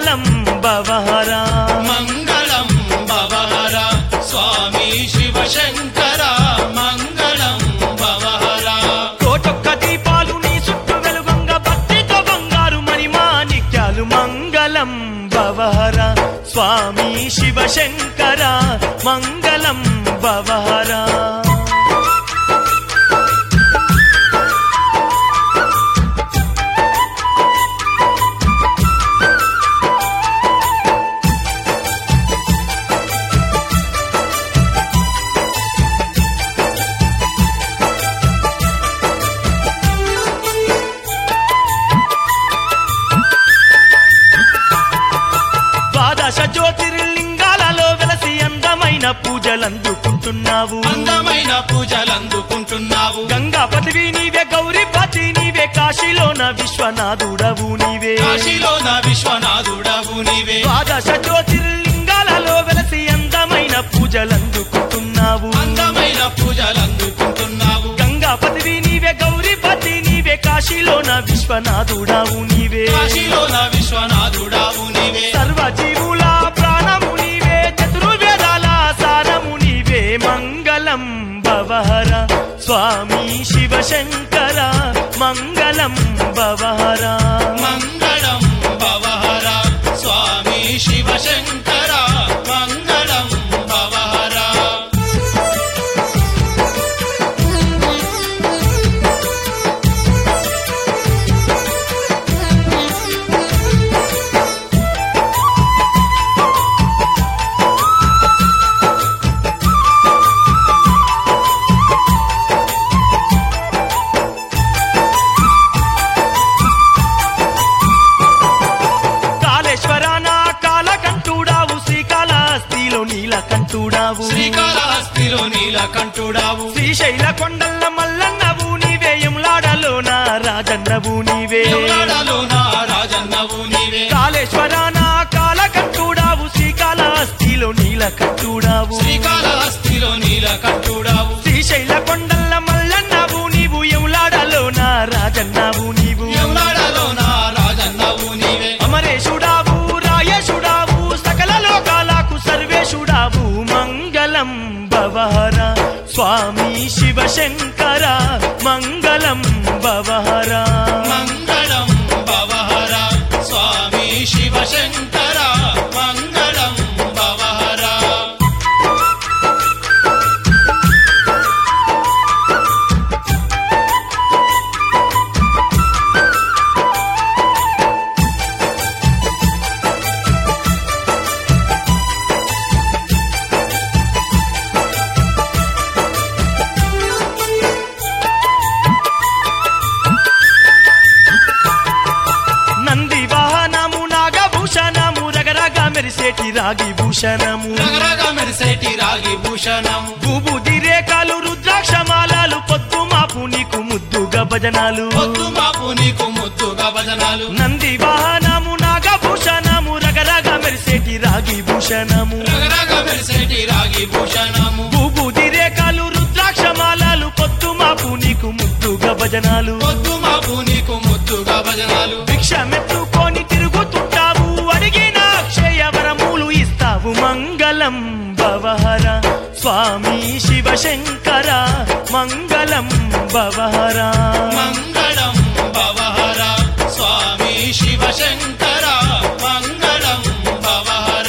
మంగళం భవహరా మంగళం భవహర స్వామి శివశంకర మంగళం భవహర కోటొక్క దీపాలు నీ చుట్టూ వెలుగంగ భక్తితో బంగారు మణిమాణిక్యాలు మంగళం భవహర స్వామి శివశంకర మంగళం భవహరా ద్వాదశ జ్యోతిర్లింగాలలో వెలసి అందమైన పూజలందుకుంటున్నావు అందమైన పూజలు అందుకుంటున్నావు గంగాపతివి నీవే గౌరీపతి నీవే కాశీలోన విశ్వనాథుడవు నీవే కాశీలోన విశ్వనాథుడవు నీవే ద్వాదశ జ్యోతిర్లింగాలలో వెలసి అందమైన పూజలందుకుంటున్నావు అందమైన పూజలు అందుకుంటున్నావు గంగాపతివి నీవే గౌరీపతి నీవే కాశీలోన విశ్వనాథుడవు నీవే కాశీలోన విశ్వనాథుడవు నీవే సర్వజీవుల ప్రాణము నీవే చతుర్వేదాల సారము నీవే మంగళం భవహర స్వామి శివశంకర మంగళం భవహర మంగళం భవహర స్వామి శివశంకర మంగళం భవహర కాళేశ్వరాన కాలకంఠుడావు శ్రీకాళహస్తిలో నీలకంఠుడావు శ్రీకాళహస్తిలో నీలకంఠుడావు శ్రీశైల కొండల్ల మల్లన్నవు నీవే ఎంలాడలో నా రాజన్నవు నీవే ఎవరాడలో నా రాజన్నవు నీవే కాళేశ్వరాన కాలకంఠుడావు శ్రీకాళహస్తిలో నీలకంఠుడావు శ్రీకాళహస్తిలో నీలకంఠుడావు శ్రీశైల కొండల్ల మల్లన్నవు నీవు ఎంలాడలో నా రాజన్నవు నీవు ఎవరాడలో నా రాజన్నవు నీవే అమరేశుడావు రాయేశుడావు సకల లోకాలకు సర్వేశుడావు మంగళం భవహర స్వామి శివశంకర మంగళం భవహర మంగళం భవహర స్వామి శివశంకర మంగళం భవహర నంది వాహనము నాగభూషణము రగరగ మెరిసేటి రాగి భూషణము రగరగ మెరిసేటి రాగి భూషణం భూబుది రేఖలు రుద్రాక్షమాలాలు పొద్దు మాపు నీకు ముద్దుగా భజనాలు పొద్దు మాపు నీకు ముద్దుగా భజనాలు నంది వాహనము నాగభూషణము రగరగ మెరిసేటి రాగి భూషణము రగరగ మెరిసేటి రాగి భూషణము భూబుది రేఖలు రుద్రాక్షమాలాలు పొద్దు మాపు నీకు ముద్దుగా భజనాలు పొద్దు మాపు నీకు ముద్దుగా భజనాలు భిక్షమెత్తుకొని తిరుగుతుంటావు అడిగిన అక్షయ వరములు ఇస్తావు మంగళం భవహర స్వామి శివశంకర మంగళం భవహర మంగళం భవహర స్వామి శివశంకర మంగళం భవహర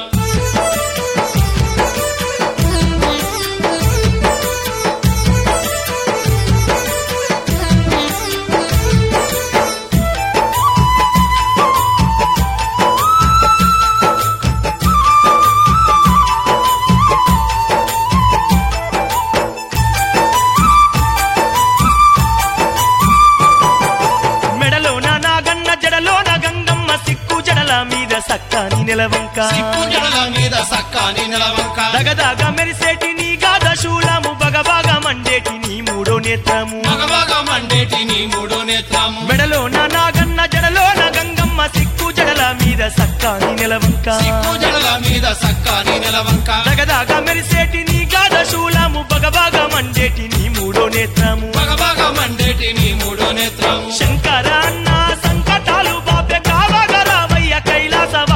మెడలోన నాగన్న జడలోన గంగమ్మ సిక్కు జడల మీద సక్కాని నెలవంక సిక్కు జడల మీద సక్కాని నిలవంక దగదగ మెరిసేటి నీ గాద శూలము బగబాగ మండేటి నీ మూడో నేత్రము మగమగ మండేటి నీ మూడో నేత్రము మెడలోన నాగన్న జడలోన గంగమ్మ సిక్కు జడల మీద సక్కాని నెలవంక సిక్కు జడల మీద సక్కాని నిలవంక దగదగ మెరిసేటి నీ గాద శూలము బగబాగ మండేటి నీ మూడో నేత్రము మగమగ మండేటి నీ మూడో నేత్రము శంకర అన్న సంకటాలు బాపె కావగ రామయ్య కైలాస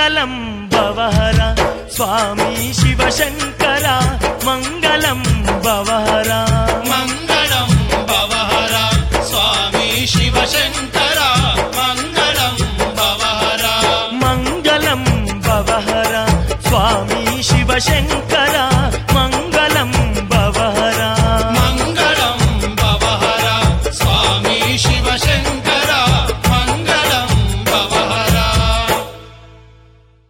మంగళం భవహర స్వామి శివశంకర మంగళం భవహర మంగళం భవహర స్వామి శివశంకర మంగళం భవహర మంగళం భవహర స్వామి శివశంకర